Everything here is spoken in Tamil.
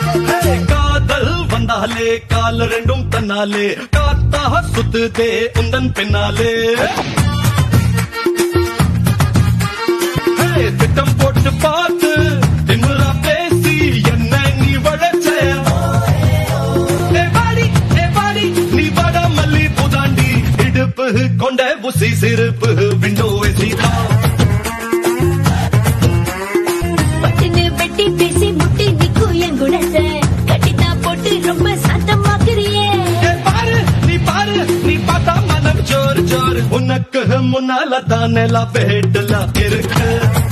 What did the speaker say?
ஹே, காதல் வந்தாலே கால் ரெண்டும் தன்னாலே காத்தாக சுத்துதே உந்தன் பின்னாலே ஹே, திட்டம் போட்டு பார்த்து திமுறா பேசி என்ன நீ வளர்ச்ச ஏ வாடி, ஏ வாடி, நீ வட மல்லி புதாண்டி இடுப்பு கொண்ட புசி சிறுப்பு விண்டோ சீதா பட்டுன்னு வெட்டி பேசி முட்டி நிக்கும் என் குணத்தை கட்டித்தா போட்டு ரொம்ப சத்தமாக்குறியே ஏ பாரு நீ பாரு நீ பார்த்தா மனம் ஜோர் ஜோர் உனக்கு முன்னால தானே வேட்டல இருக்கு